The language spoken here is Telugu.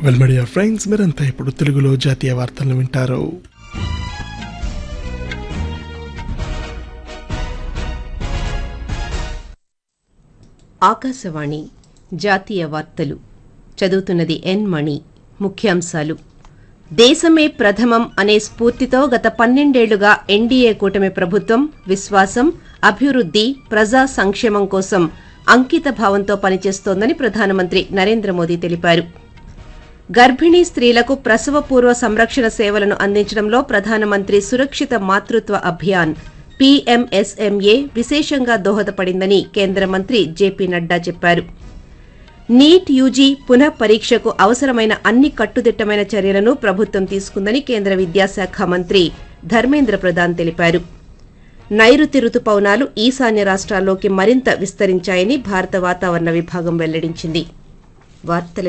వెల్మడియా ఫ్రెండ్స్ మీరంతా ఇప్పుడు తెలుగులో జాతీయ వార్తలను వింటారు ఆకాశవాణి జాతీయ వార్తలు చదువుతున్నది ఎన్ మణి ముఖ్యాంశాలు దేశమే ప్రథమం అనే స్ఫూర్తితో గత పన్నెండేళ్లుగా ఎన్డీఏ కూటమి ప్రభుత్వం విశ్వాసం అభివృద్ది ప్రజా సంక్షేమం కోసం అంకిత భావంతో పనిచేస్తోందని ప్రధానమంత్రి నరేంద్ర మోదీ తెలిపారు గర్భిణీ స్త్రీలకు ప్రసవపూర్వ సంరక్షణ సేవలను అందించడంలో ప్రధానమంత్రి సురక్షిత మాతృత్వ అభియాన్ పీఎంఎస్ఎంఏ విశేషంగా దోహదపడిందని కేంద్ర మంత్రి జేపీ నడ్డా చెప్పారు నీట్ యూజీ పునః పరీక్షకు అవసరమైన అన్ని కట్టుదిట్టమైన చర్యలను ప్రభుత్వం తీసుకుందని కేంద్ర విద్యాశాఖ మంత్రి ధర్మేంద్ర ప్రధాన్ తెలిపారు నైరుతి రుతుపవనాలు ఈశాన్య రాష్ట్రాల్లోకి మరింత విస్తరించాయని భారత వాతావరణ విభాగం వెల్లడించింది వార్తల